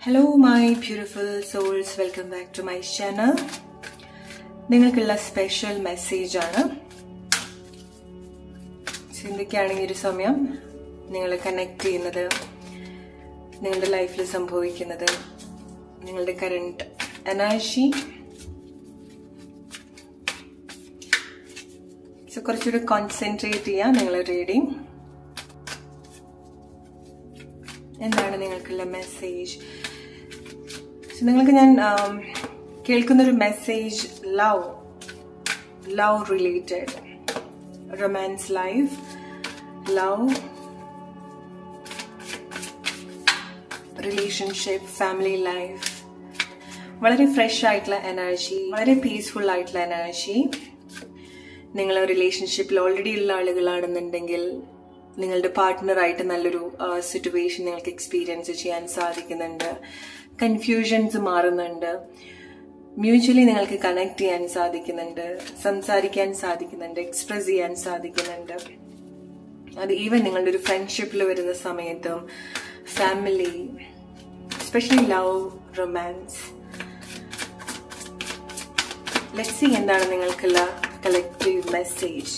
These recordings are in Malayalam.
Hello my beautiful souls welcome back to my channel നിങ്ങൾക്കുള്ള സ്പെഷ്യൽ മെസ്സേജ് ആണ് ചിന്തിക്കുകയാണെങ്കിൽ ഒരു സമയം നിങ്ങൾ കണക്ട് ചെയ്യുന്നത് നിങ്ങളുടെ ലൈഫിൽ സംഭവിക്കുന്നത് നിങ്ങളുടെ കറണ്ട് എനർജി സോ കുറച്ചുകൂടി കോൺസെൻട്രേറ്റ് ചെയ്യാം നിങ്ങൾ റീഡിങ് എന്താണ് നിങ്ങൾക്കുള്ള മെസ്സേജ് നിങ്ങൾക്ക് ഞാൻ കേൾക്കുന്നൊരു message love love related romance life love relationship family life വളരെ ഫ്രഷ് ആയിട്ടുള്ള എനർജി വളരെ പീസ്ഫുൾ ആയിട്ടുള്ള എനർജി നിങ്ങൾ റിലേഷൻഷിപ്പിൽ ഓൾറെഡി ഉള്ള ആളുകളാണെന്നുണ്ടെങ്കിൽ നിങ്ങളുടെ പാർട്ട്ണറായിട്ട് നല്ലൊരു സിറ്റുവേഷൻ നിങ്ങൾക്ക് എക്സ്പീരിയൻസ് ചെയ്യാൻ സാധിക്കുന്നുണ്ട് കൺഫ്യൂഷൻസ് മാറുന്നുണ്ട് മ്യൂച്വലി നിങ്ങൾക്ക് കണക്ട് ചെയ്യാൻ സാധിക്കുന്നുണ്ട് സംസാരിക്കാൻ സാധിക്കുന്നുണ്ട് എക്സ്പ്രസ് ചെയ്യാൻ സാധിക്കുന്നുണ്ട് അത് ഈവൻ നിങ്ങളുടെ ഒരു ഫ്രണ്ട്ഷിപ്പിൽ വരുന്ന സമയത്തും family especially love romance let's see എന്താണ് നിങ്ങൾക്കുള്ള collective message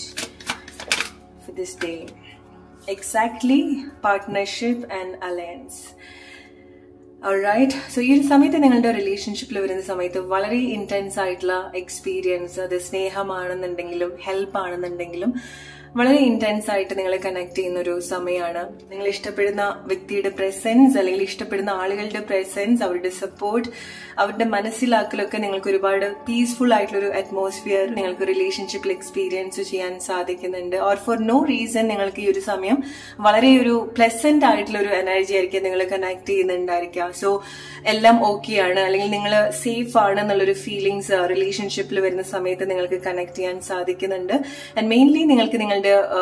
for this day exactly partnership and alliance right so ഈ ഒരു സമയത്ത് നിങ്ങളുടെ റിലേഷൻഷിപ്പിൽ വരുന്ന സമയത്ത് വളരെ ഇന്റൻസ് ആയിട്ടുള്ള എക്സ്പീരിയൻസ് അത് സ്നേഹമാണെന്നുണ്ടെങ്കിലും ഹെൽപ്പ് ആണെന്നുണ്ടെങ്കിലും വളരെ ഇന്റൻസ് ആയിട്ട് നിങ്ങളെ കണക്ട് ചെയ്യുന്ന ഒരു സമയമാണ് നിങ്ങൾ ഇഷ്ടപ്പെടുന്ന വ്യക്തിയുടെ പ്രസൻസ് അല്ലെങ്കിൽ ഇഷ്ടപ്പെടുന്ന ആളുകളുടെ പ്രസൻസ് അവരുടെ സപ്പോർട്ട് അവരുടെ മനസ്സിലാക്കലൊക്കെ നിങ്ങൾക്ക് ഒരുപാട് പീസ്ഫുൾ ആയിട്ടുള്ള ഒരു അറ്റ്മോസ്ഫിയർ നിങ്ങൾക്ക് റിലേഷൻഷിപ്പിൽ എക്സ്പീരിയൻസ് ചെയ്യാൻ സാധിക്കുന്നുണ്ട് ഓർ ഫോർ നോ റീസൺ നിങ്ങൾക്ക് ഈ ഒരു സമയം വളരെ ഒരു പ്ലസന്റ് ആയിട്ടുള്ള ഒരു എനർജി ആയിരിക്കും നിങ്ങൾ കണക്ട് ചെയ്യുന്നുണ്ടായിരിക്കാം സോ എല്ലാം ഓക്കെ ആണ് അല്ലെങ്കിൽ നിങ്ങൾ സേഫ് ആണ് എന്നുള്ളൊരു ഫീലിങ്സ് റിലേഷൻഷിപ്പിൽ വരുന്ന സമയത്ത് നിങ്ങൾക്ക് കണക്ട് ചെയ്യാൻ സാധിക്കുന്നുണ്ട് ആൻഡ് മെയിൻലി നിങ്ങൾക്ക് നിങ്ങളുടെ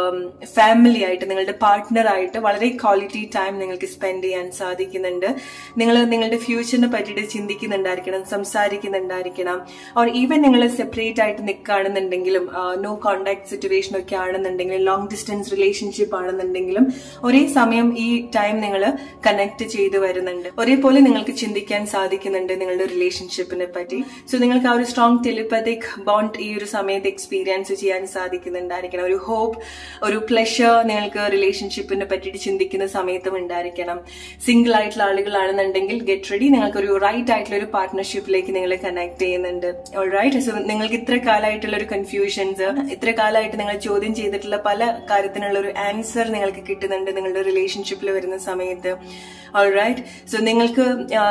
ഫാമിലി ആയിട്ട് നിങ്ങളുടെ പാർട്ട്ണർ ആയിട്ട് വളരെ ക്വാളിറ്റി ടൈം നിങ്ങൾക്ക് സ്പെൻഡ് ചെയ്യാൻ സാധിക്കുന്നുണ്ട് നിങ്ങൾ നിങ്ങളുടെ ഫ്യൂച്ചറിനെ പറ്റിയിട്ട് ചിന്തിക്കുന്നുണ്ടായിരിക്കണം സംസാരിക്കുന്നുണ്ടായിരിക്കണം ഓർ ഈവൻ നിങ്ങൾ സെപ്പറേറ്റ് ആയിട്ട് നിൽക്കുകയാണെന്നുണ്ടെങ്കിലും നോ കോണ്ടാക്ട് സിറ്റുവേഷൻ ഒക്കെ ആണെന്നുണ്ടെങ്കിലും ലോങ് ഡിസ്റ്റൻസ് റിലേഷൻഷിപ്പ് ആണെന്നുണ്ടെങ്കിലും ഒരേ സമയം ഈ ടൈം നിങ്ങൾ കണക്ട് ചെയ്ത് വരുന്നുണ്ട് ഒരേപോലെ നിങ്ങൾക്ക് ചിന്തിക്കാൻ സാധിക്കുന്നുണ്ട് നിങ്ങളുടെ റിലേഷൻഷിപ്പിനെ പറ്റി സോ നിങ്ങൾക്ക് ആ ഒരു സ്ട്രോങ് ടെലിപ്പത്തിക് ബോണ്ട് ഈ ഒരു സമയത്ത് എക്സ്പീരിയൻസ് ചെയ്യാൻ സാധിക്കുന്നുണ്ടായിരിക്കണം ഒരു ഹോപ്പ് ഒരു പ്ലഷർ നിങ്ങൾക്ക് റിലേഷൻഷിപ്പിനെ പറ്റിയിട്ട് ചിന്തിക്കുന്ന സമയത്തും ഉണ്ടായിരിക്കണം സിംഗിൾ ആയിട്ടുള്ള ആളുകളാണെന്നുണ്ടെങ്കിൽ ഗെറ്റ് റെഡി നിങ്ങൾക്ക് ഒരു റൈറ്റ് ആയിട്ടുള്ള ഒരു പാർട്ട്ണർഷിപ്പിലേക്ക് നിങ്ങൾ കണക്ട് ചെയ്യുന്നുണ്ട് റൈറ്റ് സോ നിങ്ങൾക്ക് ഇത്ര കാലമായിട്ടുള്ള ഒരു കൺഫ്യൂഷൻസ് ഇത്ര കാലമായിട്ട് നിങ്ങൾ ചോദ്യം ചെയ്തിട്ടുള്ള പല കാര്യത്തിനുള്ള ഒരു ആൻസർ നിങ്ങൾക്ക് കിട്ടുന്നുണ്ട് നിങ്ങളുടെ റിലേഷൻഷിപ്പിൽ വരുന്ന സമയത്ത് റൈറ്റ് സോ നിങ്ങൾക്ക്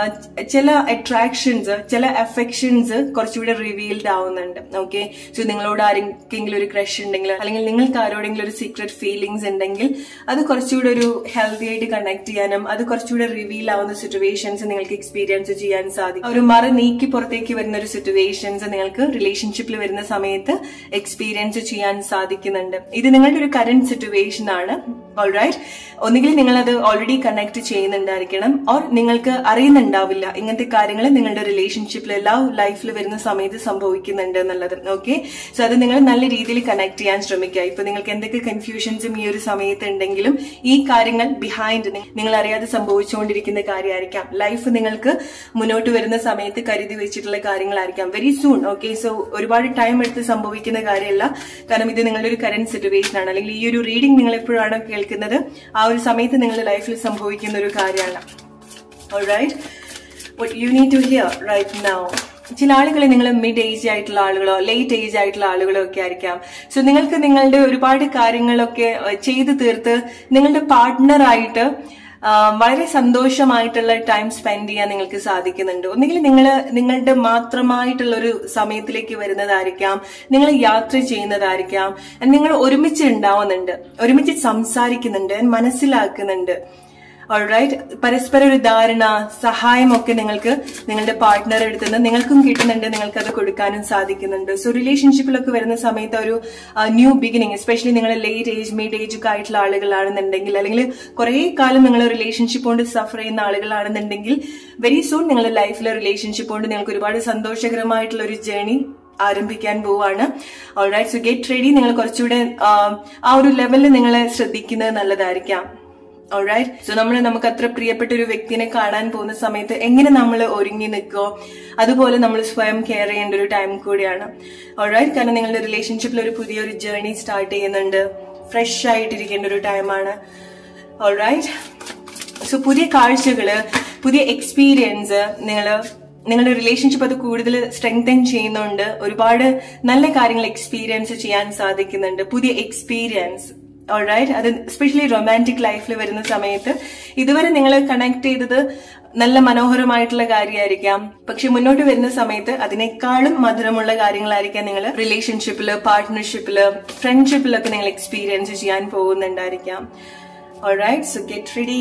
ചില അട്രാക്ഷൻസ് ചില അഫെക്ഷൻസ് കുറച്ചുകൂടെ റിവീൽഡ് ആവുന്നുണ്ട് ഓക്കെ സോ നിങ്ങളോട് ആരെങ്കിലും ഒരു ക്രഷ് ഉണ്ടെങ്കിൽ അല്ലെങ്കിൽ നിങ്ങൾക്ക് ആരോടെങ്കിലും ഒരു സീക്രട്ട് ഫീലിംഗ്സ് ഉണ്ടെങ്കിൽ അത് കുറച്ചുകൂടെ ഒരു ഹെൽത്തി ആയിട്ട് കണക്ട് ചെയ്യാനും അത് കുറച്ചുകൂടെ റിവീൽ ആവുന്ന സിറ്റുവേഷൻസ് നിങ്ങൾക്ക് എക്സ്പീരിയൻസ് ചെയ്യാൻ സാധിക്കും ഒരു മറ നീക്കി പുറത്തേക്ക് വരുന്ന ഒരു സിറ്റുവേഷൻസ് നിങ്ങൾക്ക് റിലേഷൻഷിപ്പിൽ വരുന്ന സമയത്ത് എക്സ്പീരിയൻസ് ചെയ്യാൻ സാധിക്കുന്നുണ്ട് ഇത് നിങ്ങളുടെ ഒരു കറന്റ് സിറ്റുവേഷൻ ആണ് ഓൾറൈറ്റ് ഒന്നുകിൽ നിങ്ങൾ അത് ഓൾറെഡി കണക്ട് ചെയ്യുന്നുണ്ടായിരിക്കണം ഓർ നിങ്ങൾക്ക് അറിയുന്നുണ്ടാവില്ല ഇങ്ങനത്തെ കാര്യങ്ങൾ നിങ്ങളുടെ റിലേഷൻഷിപ്പിൽ ലവ് ലൈഫിൽ വരുന്ന സമയത്ത് സംഭവിക്കുന്നുണ്ട് എന്നുള്ളത് ഓക്കെ സോ അത് നിങ്ങൾ നല്ല രീതിയിൽ കണക്ട് ചെയ്യാൻ ശ്രമിക്കുക ഇപ്പൊ നിങ്ങൾക്ക് എന്തൊക്കെ കൺഫ്യൂഷൻസും ഈ ഒരു സമയത്ത് ഉണ്ടെങ്കിലും ഈ കാര്യങ്ങൾ ബിഹൈൻഡ് നിങ്ങൾ അറിയാതെ സംഭവിച്ചുകൊണ്ടിരിക്കുന്ന കാര്യമായിരിക്കാം ലൈഫ് നിങ്ങൾക്ക് മുന്നോട്ട് വരുന്ന സമയത്ത് കരുതി വെച്ചിട്ടുള്ള കാര്യങ്ങളായിരിക്കാം വെരി സൂൺ ഓക്കെ സോ ഒരുപാട് ടൈം എടുത്ത് സംഭവിക്കുന്ന കാര്യമല്ല കാരണം ഇത് നിങ്ങളുടെ ഒരു കറന്റ് സിറ്റുവേഷൻ ആണ് അല്ലെങ്കിൽ ഈ ഒരു റീഡിംഗ് നിങ്ങൾ എപ്പോഴാണോ കേൾക്കുന്നത് ആ ഒരു സമയത്ത് നിങ്ങളുടെ ലൈഫിൽ സംഭവിക്കുന്ന ഒരു കാര്യമാണ് alright what you need to hear right now ചില ആളുകൾ നിങ്ങൾ മിഡ് ഏജ് ആയിട്ടുള്ള ആളുകളോ ലേറ്റ് ഏജ് ആയിട്ടുള്ള ആളുകളോ ഒക്കെ ആയിരിക്കാം സോ നിങ്ങൾക്ക് നിങ്ങളുടെ ഒരുപാട് കാര്യങ്ങളൊക്കെ ചെയ്തു തീർത്ത് നിങ്ങളുടെ പാർട്ട്ണറായിട്ട് വളരെ സന്തോഷമായിട്ടുള്ള ടൈം സ്പെൻഡ് ചെയ്യാൻ നിങ്ങൾക്ക് സാധിക്കുന്നുണ്ട് ഒന്നുകിൽ നിങ്ങൾ നിങ്ങളുടെ മാത്രമായിട്ടുള്ള ഒരു സമയത്തിലേക്ക് വരുന്നതായിരിക്കാം നിങ്ങൾ യാത്ര ചെയ്യുന്നതായിരിക്കാം നിങ്ങൾ ഒരുമിച്ച് ഉണ്ടാവുന്നുണ്ട് ഒരുമിച്ച് സംസാരിക്കുന്നുണ്ട് മനസ്സിലാക്കുന്നുണ്ട് ഓൾറൈറ്റ് പരസ്പര ഒരു ധാരണ സഹായമൊക്കെ നിങ്ങൾക്ക് നിങ്ങളുടെ പാർട്ട്ണർ എടുത്തുനിന്ന് നിങ്ങൾക്കും കിട്ടുന്നുണ്ട് നിങ്ങൾക്ക് അത് കൊടുക്കാനും സാധിക്കുന്നുണ്ട് സോ റിലേഷൻഷിപ്പിലൊക്കെ വരുന്ന സമയത്ത് ഒരു ന്യൂ ബിഗിനിങ് എസ്പെഷ്യലി നിങ്ങൾ ലേറ്റ് ഏജ് മിഡ് ഏജ് ഒക്കെ ആയിട്ടുള്ള ആളുകളാണെന്നുണ്ടെങ്കിൽ അല്ലെങ്കിൽ കുറെ കാലം നിങ്ങൾ റിലേഷൻഷിപ്പ് കൊണ്ട് സഫർ ചെയ്യുന്ന ആളുകളാണെന്നുണ്ടെങ്കിൽ വെരി സൂൺ നിങ്ങളുടെ ലൈഫിലെ റിലേഷൻഷിപ്പ് കൊണ്ട് നിങ്ങൾക്ക് ഒരുപാട് സന്തോഷകരമായിട്ടുള്ള ഒരു ജേണി ആരംഭിക്കാൻ പോവാണ് ഓൾറൈറ്റ് സോ ഗെറ്റ് റെഡി നിങ്ങൾ കുറച്ചുകൂടെ ആ ഒരു ലെവലിൽ നിങ്ങൾ ശ്രദ്ധിക്കുന്നത് നല്ലതായിരിക്കാം ഓൾറൈറ്റ് സോ നമ്മൾ നമുക്ക് അത്ര പ്രിയപ്പെട്ട ഒരു വ്യക്തിനെ കാണാൻ പോകുന്ന സമയത്ത് എങ്ങനെ നമ്മൾ ഒരുങ്ങി നിൽക്കോ അതുപോലെ നമ്മൾ സ്വയം കെയർ ചെയ്യേണ്ട ഒരു ടൈം കൂടിയാണ് ഓൾറൈറ്റ് കാരണം നിങ്ങളുടെ റിലേഷൻഷിപ്പിൽ ഒരു പുതിയൊരു ജേർണി സ്റ്റാർട്ട് ചെയ്യുന്നുണ്ട് ഫ്രഷ് ആയിട്ടിരിക്കേണ്ട ഒരു ടൈമാണ് ഓൾറൈറ്റ് സോ പുതിയ കാഴ്ചകള് പുതിയ എക്സ്പീരിയൻസ് നിങ്ങൾ നിങ്ങളുടെ റിലേഷൻഷിപ്പ് അത് കൂടുതൽ സ്ട്രെങ്തൻ ചെയ്യുന്നുണ്ട് ഒരുപാട് നല്ല കാര്യങ്ങൾ എക്സ്പീരിയൻസ് ചെയ്യാൻ സാധിക്കുന്നുണ്ട് പുതിയ എക്സ്പീരിയൻസ് ഓൾറൈറ്റ് അത് എസ്പെഷ്യലി റൊമാൻറ്റിക് ലൈഫിൽ വരുന്ന സമയത്ത് ഇതുവരെ നിങ്ങൾ കണക്ട് ചെയ്തത് നല്ല മനോഹരമായിട്ടുള്ള കാര്യമായിരിക്കാം പക്ഷെ മുന്നോട്ട് വരുന്ന സമയത്ത് അതിനേക്കാളും മധുരമുള്ള കാര്യങ്ങളായിരിക്കാം നിങ്ങൾ റിലേഷൻഷിപ്പില് പാർട്ട്ണർഷിപ്പില് ഫ്രണ്ട്ഷിപ്പിലൊക്കെ നിങ്ങൾ എക്സ്പീരിയൻസ് ചെയ്യാൻ പോകുന്നുണ്ടായിരിക്കാം alright so get ready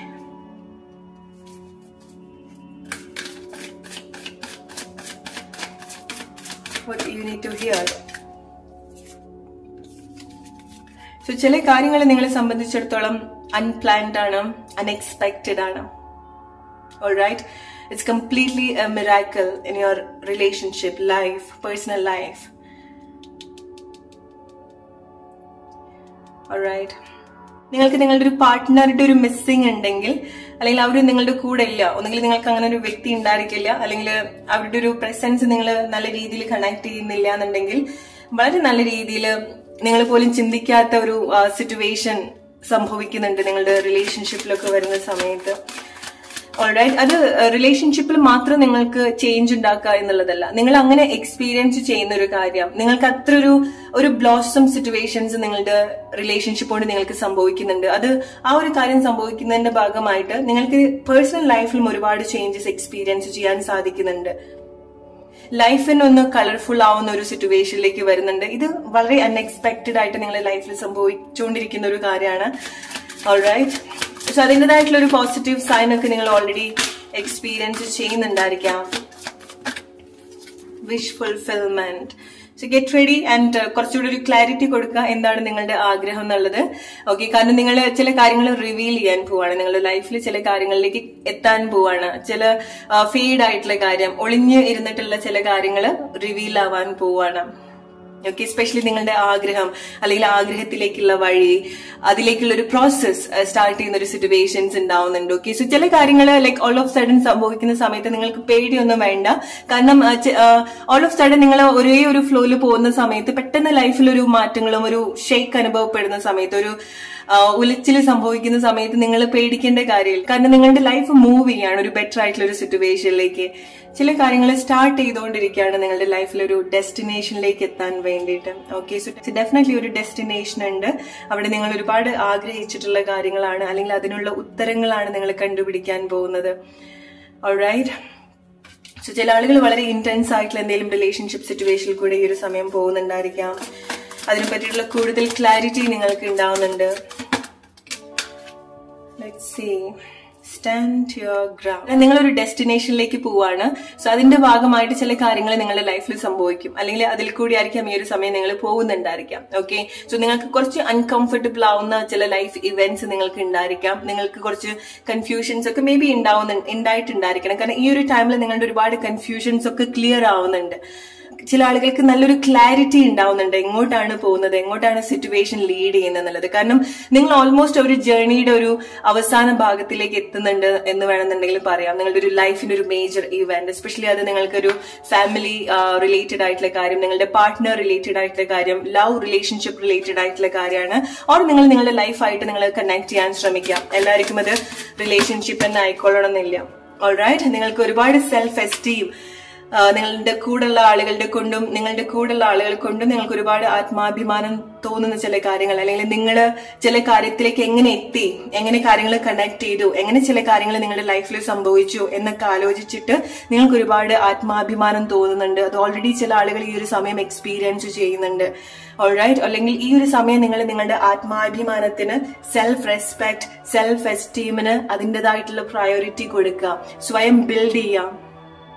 what you need to hear. So ചില കാര്യങ്ങൾ നിങ്ങളെ സംബന്ധിച്ചിടത്തോളം അൺപ്ലാൻഡ് ആണ് അൺഎക്സ്പെക്റ്റഡ് ആണ് alright it's completely a miracle in your relationship life personal life alright നിങ്ങൾക്ക് നിങ്ങളുടെ ഒരു പാർട്ട്ണറുടെ ഒരു മിസ്സിംഗ് ഉണ്ടെങ്കിൽ അല്ലെങ്കിൽ അവർ നിങ്ങളുടെ കൂടെ ഇല്ല ഒന്നുകിൽ നിങ്ങൾക്ക് അങ്ങനെ ഒരു വ്യക്തി ഉണ്ടായിരിക്കില്ല അല്ലെങ്കിൽ അവരുടെ ഒരു പ്രസൻസ് നിങ്ങൾ നല്ല രീതിയിൽ കണക്ട് ചെയ്യുന്നില്ല എന്നുണ്ടെങ്കിൽ വളരെ നല്ല രീതിയിൽ നിങ്ങൾ പോലും ചിന്തിക്കാത്ത ഒരു സിറ്റുവേഷൻ സംഭവിക്കുന്നുണ്ട് നിങ്ങളുടെ റിലേഷൻഷിപ്പിലൊക്കെ വരുന്ന സമയത്ത് ഓൾറൈറ്റ് അത് റിലേഷൻഷിപ്പിൽ മാത്രം നിങ്ങൾക്ക് ചേഞ്ച് ഉണ്ടാക്കുക എന്നുള്ളതല്ല നിങ്ങൾ അങ്ങനെ എക്സ്പീരിയൻസ് ചെയ്യുന്ന ഒരു കാര്യം നിങ്ങൾക്ക് അത്ര ഒരു ഒരു ബ്ലോസം സിറ്റുവേഷൻസ് നിങ്ങളുടെ റിലേഷൻഷിപ്പ് കൊണ്ട് നിങ്ങൾക്ക് സംഭവിക്കുന്നുണ്ട് അത് ആ ഒരു കാര്യം സംഭവിക്കുന്നതിന്റെ ഭാഗമായിട്ട് നിങ്ങൾക്ക് പേഴ്സണൽ ലൈഫിലും ഒരുപാട് ചേഞ്ചസ് എക്സ്പീരിയൻസ് ചെയ്യാൻ സാധിക്കുന്നുണ്ട് ലൈഫിന് ഒന്ന് കളർഫുൾ ആവുന്ന ഒരു സിറ്റുവേഷനിലേക്ക് വരുന്നുണ്ട് ഇത് വളരെ അൺഎക്സ്പെക്റ്റഡ് ആയിട്ട് നിങ്ങളുടെ ലൈഫിൽ സംഭവിച്ചുകൊണ്ടിരിക്കുന്ന ഒരു കാര്യമാണ് ഓൾറൈറ്റ് സോ അതിൻ്റെതായിട്ടുള്ള ഒരു പോസിറ്റീവ് സൈൻ ഒക്കെ നിങ്ങൾ ഓൾറെഡി എക്സ്പീരിയൻസ് ചെയ്യുന്നുണ്ടായിരിക്കാം wish fulfilment so get ready and കുറച്ചുകൂടി ഒരു ക്ലാരിറ്റി കൊടുക്കുക എന്താണ് നിങ്ങളുടെ ആഗ്രഹം എന്നുള്ളത് ഓക്കെ കാരണം നിങ്ങൾ ചില കാര്യങ്ങൾ റിവീൽ ചെയ്യാൻ പോവാണ് നിങ്ങളുടെ ലൈഫിൽ ചില കാര്യങ്ങളിലേക്ക് എത്താൻ പോവാണ് ചില ഫീഡ് ആയിട്ടുള്ള കാര്യം ഒളിഞ്ഞ് ഇരുന്നിട്ടുള്ള ചില കാര്യങ്ങൾ റിവീൽ ആവാൻ പോവാണ് ഓക്കെ എസ്പെഷ്യലി നിങ്ങളുടെ ആഗ്രഹം അല്ലെങ്കിൽ ആഗ്രഹത്തിലേക്കുള്ള വഴി അതിലേക്കുള്ള ഒരു പ്രോസസ് സ്റ്റാർട്ട് ചെയ്യുന്ന ഒരു സിറ്റുവേഷൻസ് ഉണ്ടാവുന്നുണ്ട് ഓക്കെ സോ ചില കാര്യങ്ങൾ ലൈക്ക് ഓൾ ഓഫ് സഡൻ സംഭവിക്കുന്ന സമയത്ത് നിങ്ങൾക്ക് പേടിയൊന്നും വേണ്ട കാരണം ഓൾ ഓഫ് സഡൻ നിങ്ങൾ ഒരേ ഒരു ഫ്ലോയിൽ പോകുന്ന സമയത്ത് പെട്ടെന്ന് ലൈഫിൽ ഒരു മാറ്റങ്ങളും ഒരു ഷെയ്ക്ക് അനുഭവപ്പെടുന്ന സമയത്ത് ഒരു ഉലച്ചിൽ സംഭവിക്കുന്ന സമയത്ത് നിങ്ങൾ പേടിക്കേണ്ട കാര്യമില്ല കാരണം നിങ്ങളുടെ ലൈഫ് മൂവ് ചെയ്യാണ് ഒരു ബെറ്റർ ആയിട്ടുള്ള ഒരു സിറ്റുവേഷനിലേക്ക് ചില കാര്യങ്ങൾ സ്റ്റാർട്ട് ചെയ്തുകൊണ്ടിരിക്കുകയാണ് നിങ്ങളുടെ ലൈഫിൽ ഒരു ഡെസ്റ്റിനേഷനിലേക്ക് എത്താൻ വേണ്ടിയിട്ട് ഓക്കെ സോ ഡെഫിനറ്റ്ലി ഒരു ഡെസ്റ്റിനേഷൻ ഉണ്ട് അവിടെ നിങ്ങൾ ഒരുപാട് ആഗ്രഹിച്ചിട്ടുള്ള കാര്യങ്ങളാണ് അല്ലെങ്കിൽ അതിനുള്ള ഉത്തരങ്ങളാണ് നിങ്ങൾ കണ്ടുപിടിക്കാൻ പോകുന്നത് ഓൾറൈറ്റ് സോ ചില ആളുകൾ വളരെ ഇന്റൻസ് ആയിട്ടുള്ള എന്തെങ്കിലും റിലേഷൻഷിപ്പ് സിറ്റുവേഷനിൽ കൂടെ ഈ ഒരു സമയം പോകുന്നുണ്ടായിരിക്കാം അതിനെ പറ്റിയിട്ടുള്ള കൂടുതൽ ക്ലാരിറ്റി നിങ്ങൾക്ക് ഉണ്ടാവുന്നുണ്ട് സ്റ്റാൻഡ് യുവർ ഗ്രൗണ്ട് നിങ്ങളൊരു ഡെസ്റ്റിനേഷനിലേക്ക് പോവാണ് സോ അതിന്റെ ഭാഗമായിട്ട് ചില കാര്യങ്ങൾ നിങ്ങളുടെ ലൈഫിൽ സംഭവിക്കും അല്ലെങ്കിൽ അതിൽ കൂടി ആയിരിക്കാം ഈ ഒരു സമയം നിങ്ങൾ പോകുന്നുണ്ടായിരിക്കാം ഓക്കെ സോ നിങ്ങൾക്ക് കുറച്ച് അൺകംഫർട്ടബിൾ ആവുന്ന ചില ലൈഫ് ഇവന്റ്സ് നിങ്ങൾക്ക് ഉണ്ടായിരിക്കാം നിങ്ങൾക്ക് കുറച്ച് കൺഫ്യൂഷൻസ് ഒക്കെ മേ ബി ഉണ്ടാവുന്ന ഉണ്ടായിട്ടുണ്ടായിരിക്കണം കാരണം ഈ ഒരു ടൈമിൽ നിങ്ങളുടെ ഒരുപാട് കൺഫ്യൂഷൻസ് ഒക്കെ ക്ലിയർ ആവുന്നുണ്ട് ചില ആളുകൾക്ക് നല്ലൊരു ക്ലാരിറ്റി ഉണ്ടാവുന്നുണ്ട് എങ്ങോട്ടാണ് പോകുന്നത് എങ്ങോട്ടാണ് സിറ്റുവേഷൻ ലീഡ് ചെയ്യുന്നത് എന്നുള്ളത് കാരണം നിങ്ങൾ ഓൾമോസ്റ്റ് ഒരു ജേർണിയുടെ ഒരു അവസാന ഭാഗത്തിലേക്ക് എത്തുന്നുണ്ട് എന്ന് വേണമെന്നുണ്ടെങ്കിൽ പറയാം നിങ്ങളുടെ ഒരു ലൈഫിന്റെ ഒരു മേജർ ഇവന്റ് എസ്പെഷ്യലി അത് നിങ്ങൾക്കൊരു ഫാമിലി റിലേറ്റഡ് ആയിട്ടുള്ള കാര്യം നിങ്ങളുടെ പാർട്ട്ണർ റിലേറ്റഡ് ആയിട്ടുള്ള കാര്യം ലവ് റിലേഷൻഷിപ്പ് റിലേറ്റഡ് ആയിട്ടുള്ള കാര്യമാണ് ഓർ നിങ്ങൾ നിങ്ങളുടെ ലൈഫായിട്ട് നിങ്ങൾ കണക്ട് ചെയ്യാൻ ശ്രമിക്കാം എല്ലാവർക്കും അത് റിലേഷൻഷിപ്പ് തന്നെ ആയിക്കൊള്ളണം എന്നില്ല ഓൾറൈറ്റ് നിങ്ങൾക്ക് ഒരുപാട് സെൽഫ് എസ്റ്റീം നിങ്ങളുടെ കൂടെയുള്ള ആളുകളുടെ കൊണ്ടും നിങ്ങളുടെ കൂടെയുള്ള ആളുകൾ കൊണ്ടും നിങ്ങൾക്ക് ഒരുപാട് ആത്മാഭിമാനം തോന്നുന്ന ചില കാര്യങ്ങൾ അല്ലെങ്കിൽ നിങ്ങൾ ചില കാര്യത്തിലേക്ക് എങ്ങനെ എത്തി എങ്ങനെ കാര്യങ്ങൾ കണക്ട് ചെയ്തു എങ്ങനെ ചില കാര്യങ്ങൾ നിങ്ങളുടെ ലൈഫിൽ സംഭവിച്ചു എന്നൊക്കെ ആലോചിച്ചിട്ട് നിങ്ങൾക്ക് ഒരുപാട് ആത്മാഭിമാനം തോന്നുന്നുണ്ട് അത് ഓൾറെഡി ചില ആളുകൾ ഈ ഒരു സമയം എക്സ്പീരിയൻസ് ചെയ്യുന്നുണ്ട് ഓൾറൈറ്റ് അല്ലെങ്കിൽ ഈ ഒരു സമയം നിങ്ങൾ നിങ്ങളുടെ ആത്മാഭിമാനത്തിന് സെൽഫ് റെസ്പെക്ട് സെൽഫ് എസ്റ്റീമിന് അതിൻ്റെതായിട്ടുള്ള പ്രയോറിറ്റി കൊടുക്കുക സ്വയം ബിൽഡ് ചെയ്യാം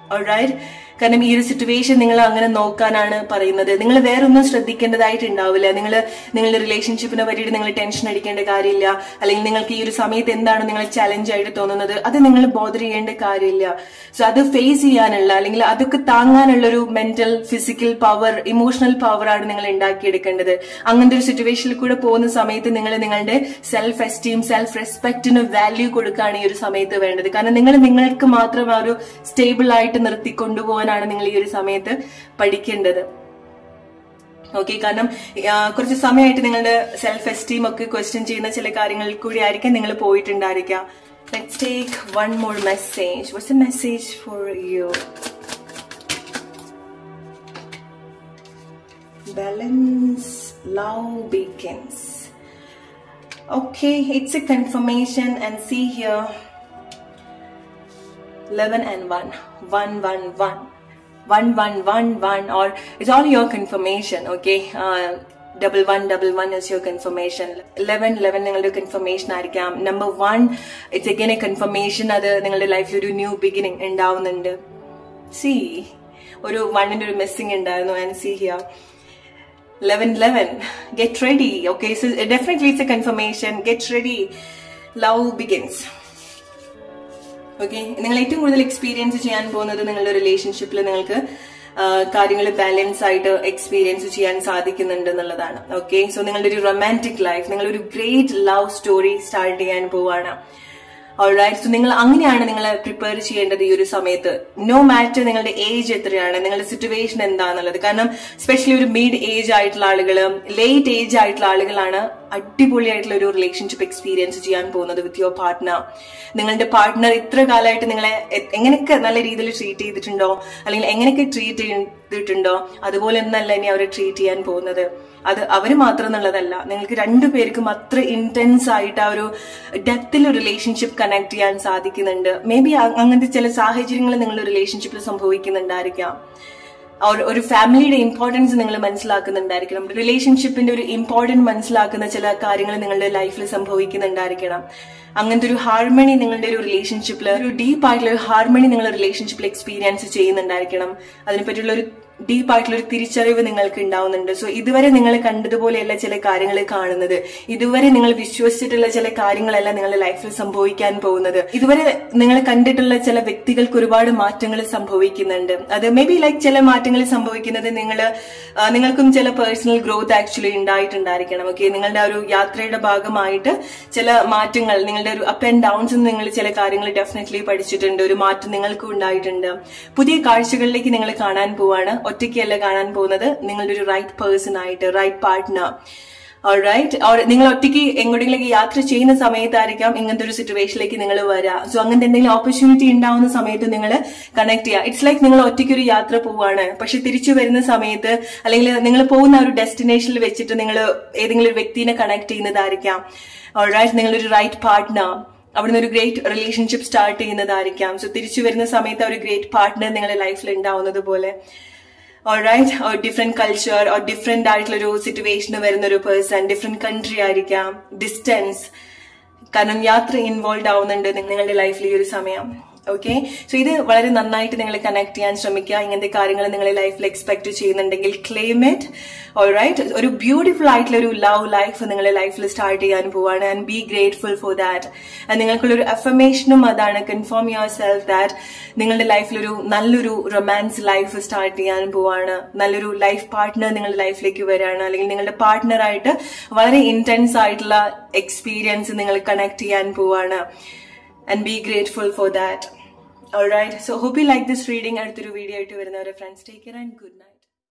ഓൾറൈറ്റ് കാരണം ഈ ഒരു സിറ്റുവേഷൻ നിങ്ങൾ അങ്ങനെ നോക്കാനാണ് പറയുന്നത് നിങ്ങൾ വേറെ ഒന്നും ശ്രദ്ധിക്കേണ്ടതായിട്ടുണ്ടാവില്ല നിങ്ങൾ നിങ്ങളുടെ റിലേഷൻഷിപ്പിനെ പറ്റിയിട്ട് നിങ്ങൾ ടെൻഷൻ അടിക്കേണ്ട കാര്യമില്ല അല്ലെങ്കിൽ നിങ്ങൾക്ക് ഈ ഒരു സമയത്ത് എന്താണ് നിങ്ങൾ ചലഞ്ച് ആയിട്ട് തോന്നുന്നത് അത് നിങ്ങൾ ബോധർ ചെയ്യേണ്ട കാര്യമില്ല സോ അത് ഫേസ് ചെയ്യാനുള്ള അല്ലെങ്കിൽ അതൊക്കെ താങ്ങാനുള്ള ഒരു mental physical power emotional power ആണ് നിങ്ങൾ ഉണ്ടാക്കിയെടുക്കേണ്ടത് അങ്ങനത്തെ ഒരു സിറ്റുവേഷനിൽ കൂടെ പോകുന്ന സമയത്ത് നിങ്ങൾ നിങ്ങളുടെ സെൽഫ് എസ്റ്റീം സെൽഫ് റെസ്പെക്റ്റിന് വാല്യൂ കൊടുക്കുകയാണ് ഈ ഒരു സമയത്ത് വേണ്ടത് കാരണം നിങ്ങൾ നിങ്ങൾക്ക് മാത്രം ആ ഒരു സ്റ്റേബിൾ ആയിട്ട് നിർത്തിക്കൊണ്ടുപോകാനാണ് നിങ്ങൾ ഈ ഒരു സമയത്ത് പഠിക്കേണ്ടത് ഓക്കെ കാരണം ആ, കുറച്ച് സമയമായിട്ട് നിങ്ങളുടെ സെൽഫ് എസ്റ്റീം ഒക്കെ ക്വസ്റ്റ്യൻ ചെയ്യുന്ന ചില കാര്യങ്ങളിൽ കൂടി ആയിരിക്കാം നിങ്ങൾ പോയിട്ടുണ്ടായിരിക്കാം let's take one more message what's a message for you balance love beacons okay it's a confirmation and see here 11 and 1 1 1 1 1 1 1 1 or it's all your confirmation okay uh, double one double one is your confirmation eleven eleven നിങ്ങളുടെ കൺഫർമേഷൻ ആയിരിക്കാം number one it's again a confirmation അത് നിങ്ങളുടെ ലൈഫിൽ ഒരു ന്യൂ ബിഗിനിങ് ഉണ്ടാവുന്നുണ്ട് സി ഒരു വണ്ണിന്റെ ഒരു മിസ്സിംഗ് ഉണ്ടായിരുന്നു and see here 11 11 get ready okay so definitely it's a confirmation get ready love begins okay നിങ്ങൾ ഏറ്റവും കൂടുതൽ എക്സ്പീരിയൻസ് ചെയ്യാൻ പോകുന്നത് നിങ്ങളുടെ റിലേഷൻഷിപ്പിൽ നിങ്ങൾക്ക് കാര്യങ്ങൾ ബാലൻസ് ആയിട്ട് എക്സ്പീരിയൻസ് ചെയ്യാൻ സാധിക്കുന്നുണ്ട് എന്നുള്ളതാണ് ഓക്കെ സോ നിങ്ങളുടെ ഒരു റൊമാൻറ്റിക് ലൈഫ് നിങ്ങളൊരു ഗ്രേറ്റ് ലവ് സ്റ്റോറി സ്റ്റാർട്ട് ചെയ്യാൻ പോവാണ് ഓൾറൈറ്റ് സോ നിങ്ങൾ അങ്ങനെയാണ് നിങ്ങൾ പ്രിപ്പയർ ചെയ്യേണ്ടത് ഈ ഒരു സമയത്ത് നോ മാറ്റർ നിങ്ങളുടെ ഏജ് എത്രയാണ് നിങ്ങളുടെ സിറ്റുവേഷൻ എന്താണെന്നുള്ളത് കാരണം സ്പെഷ്യലി ഒരു മിഡ് ഏജ് ആയിട്ടുള്ള ആളുകൾ ലേറ്റ് ഏജ് ആയിട്ടുള്ള ആളുകളാണ് അടിപൊളിയായിട്ടുള്ള ഒരു റിലേഷൻഷിപ്പ് എക്സ്പീരിയൻസ് ചെയ്യാൻ പോകുന്നത് വിത്ത് യുവർ പാർട്ട്ണർ നിങ്ങളുടെ പാർട്ട്ണർ ഇത്ര കാലമായിട്ട് നിങ്ങളെ എ- എങ്ങനെയൊക്കെ നല്ല രീതിയിൽ ട്രീറ്റ് ചെയ്തിട്ടുണ്ടോ അല്ലെങ്കിൽ എങ്ങനെയൊക്കെ ട്രീറ്റ് ചെയ്തിട്ടുണ്ടോ അതുപോലെ ഒന്നല്ല ഇനി അവരെ ട്രീറ്റ് ചെയ്യാൻ പോകുന്നത് അത് അവര് മാത്രം എന്നുള്ളതല്ല നിങ്ങൾക്ക് രണ്ടു പേർക്കും അത്ര ഇന്റൻസ് ആയിട്ട് ആ ഒരു ഡെപ്തിൽ റിലേഷൻഷിപ്പ് കണക്ട് ചെയ്യാൻ സാധിക്കുന്നുണ്ട് മേ ബി അങ്ങനത്തെ ചില സാഹചര്യങ്ങൾ നിങ്ങളുടെ റിലേഷൻഷിപ്പിൽ സംഭവിക്കുന്നുണ്ടായിരിക്കാം ഒരു- ഒരു ഫാമിലിയുടെ ഇമ്പോർട്ടൻസ് നിങ്ങൾ മനസ്സിലാക്കുന്നുണ്ടായിരിക്കണം റിലേഷൻഷിപ്പിന്റെ ഒരു ഇമ്പോർട്ടൻറ്റ് മനസ്സിലാക്കുന്ന ചില കാര്യങ്ങൾ നിങ്ങളുടെ ലൈഫിൽ സംഭവിക്കുന്നുണ്ടായിരിക്കണം അങ്ങനത്തെ ഒരു ഹാർമണി നിങ്ങളുടെ ഒരു റിലേഷൻഷിപ്പിൽ ഒരു ഡീപ്പ് ആയിട്ടുള്ള ഒരു ഹാർമണി നിങ്ങൾ റിലേഷൻഷിപ്പിൽ എക്സ്പീരിയൻസ് ചെയ്യുന്നുണ്ടായിരിക്കണം അതിനെപ്പറ്റിയുള്ള ഒരു ഡീപ്പ് ആയിട്ടുള്ള ഒരു തിരിച്ചറിവ് നിങ്ങൾക്ക് ഉണ്ടാവുന്നുണ്ട് സോ ഇതുവരെ നിങ്ങൾ കണ്ടതുപോലെയല്ല ചില കാര്യങ്ങൾ കാണുന്നത് ഇതുവരെ നിങ്ങൾ വിശ്വസിച്ചിട്ടുള്ള ചില കാര്യങ്ങളല്ല നിങ്ങളുടെ ലൈഫിൽ സംഭവിക്കാൻ പോകുന്നത് ഇതുവരെ നിങ്ങൾ കണ്ടിട്ടുള്ള ചില വ്യക്തികൾക്ക് ഒരുപാട് മാറ്റങ്ങൾ സംഭവിക്കുന്നുണ്ട് അത് മേ ബി ലൈക്ക് ചില മാറ്റങ്ങൾ സംഭവിക്കുന്നത് നിങ്ങൾ നിങ്ങൾക്കും ചില പേഴ്സണൽ ഗ്രോത്ത് ആക്ച്വലി ഉണ്ടായിട്ടുണ്ടായിരിക്കണം ഓക്കെ നിങ്ങളുടെ ആ ഒരു യാത്രയുടെ ഭാഗമായിട്ട് ചില മാറ്റങ്ങൾ നിങ്ങളുടെ ഒരു അപ്പ് ആൻഡ് ഡൗൺസ് നിങ്ങൾ ചില കാര്യങ്ങൾ ഡെഫിനറ്റ്ലി പഠിച്ചിട്ടുണ്ട് ഒരു മാറ്റം നിങ്ങൾക്കും ഉണ്ടായിട്ടുണ്ട് പുതിയ കാഴ്ചകളിലേക്ക് നിങ്ങൾ കാണാൻ പോവാണ് ഒറ്റയ്ക്കല്ല കാണാൻ പോകുന്നത് നിങ്ങളുടെ ഒരു റൈറ്റ് പേഴ്സൺ ആയിട്ട് റൈറ്റ് പാർട്ട്ണർ റൈറ്റ് നിങ്ങൾ ഒറ്റയ്ക്ക് എങ്ങോട്ടെങ്കിലും യാത്ര ചെയ്യുന്ന സമയത്തായിരിക്കാം ഇങ്ങനത്തെ ഒരു സിറ്റുവേഷനിലേക്ക് നിങ്ങൾ വരാം സോ അങ്ങനത്തെ എന്തെങ്കിലും ഓപ്പർച്യൂണിറ്റി ഉണ്ടാവുന്ന സമയത്ത് നിങ്ങൾ കണക്ട് ചെയ്യുക ഇറ്റ്സ് ലൈക്ക് നിങ്ങൾ ഒറ്റയ്ക്ക് ഒരു യാത്ര പോവാണ് പക്ഷെ തിരിച്ചു വരുന്ന സമയത്ത് അല്ലെങ്കിൽ നിങ്ങൾ പോകുന്ന ആ ഒരു ഡെസ്റ്റിനേഷനിൽ വെച്ചിട്ട് നിങ്ങൾ ഏതെങ്കിലും ഒരു വ്യക്തിനെ കണക്ട് ചെയ്യുന്നതായിരിക്കാം റൈറ്റ് നിങ്ങളൊരു റൈറ്റ് പാർട്ട്ണർ അവിടുന്ന് ഒരു ഗ്രേറ്റ് റിലേഷൻഷിപ്പ് സ്റ്റാർട്ട് ചെയ്യുന്നതായിരിക്കാം സോ തിരിച്ചു വരുന്ന സമയത്ത് ആ ഒരു ഗ്രേറ്റ് പാർട്ട്ണർ നിങ്ങളുടെ ലൈഫിൽ ഉണ്ടാവുന്നത് പോലെ alright or different culture or different ആയിട്ടുള്ള ഒരു സിറ്റുവേഷൻ വരുന്ന ഒരു പേഴ്സൺ ഡിഫറെന്റ് കൺട്രി ആയിരിക്കാം ഡിസ്റ്റൻസ് കാരണം യാത്ര ഇൻവോൾവ് ആവുന്നുണ്ട് നിങ്ങളുടെ ലൈഫിൽ ഈ ഒരു സമയം ഓക്കെ സോ ഇത് വളരെ നന്നായിട്ട് നിങ്ങൾ കണക്ട് ചെയ്യാൻ ശ്രമിക്കുക ഇങ്ങനത്തെ കാര്യങ്ങൾ നിങ്ങളുടെ ലൈഫിൽ എക്സ്പെക്ട് ചെയ്യുന്നുണ്ടെങ്കിൽ ക്ലെയിം ഇറ്റ് ഓൾറൈറ്റ് ഒരു ബ്യൂട്ടിഫുൾ ആയിട്ടുള്ള ഒരു ലവ് ലൈഫ് നിങ്ങളുടെ ലൈഫിൽ സ്റ്റാർട്ട് ചെയ്യാൻ പോവാണ് and be grateful for that and നിങ്ങൾക്കുള്ള ഒരു അഫർമേഷനും അതാണ് കൺഫേം യുവർ സെൽഫ് ദാറ്റ് നിങ്ങളുടെ ലൈഫിൽ ഒരു നല്ലൊരു റൊമാൻസ് ലൈഫ് സ്റ്റാർട്ട് ചെയ്യാൻ പോവാണ് നല്ലൊരു ലൈഫ് പാർട്ട്ണർ നിങ്ങളുടെ ലൈഫിലേക്ക് വരികയാണ് അല്ലെങ്കിൽ നിങ്ങളുടെ പാർട്ട്ണറായിട്ട് വളരെ ഇന്റൻസ് ആയിട്ടുള്ള എക്സ്പീരിയൻസ് നിങ്ങൾ കണക്ട് ചെയ്യാൻ പോവാണ് and be grateful for that alright so hope you like this reading അടുത്തൊരു വീഡിയോ ആയിട്ട് വരുന്നവരെ friends take care and good night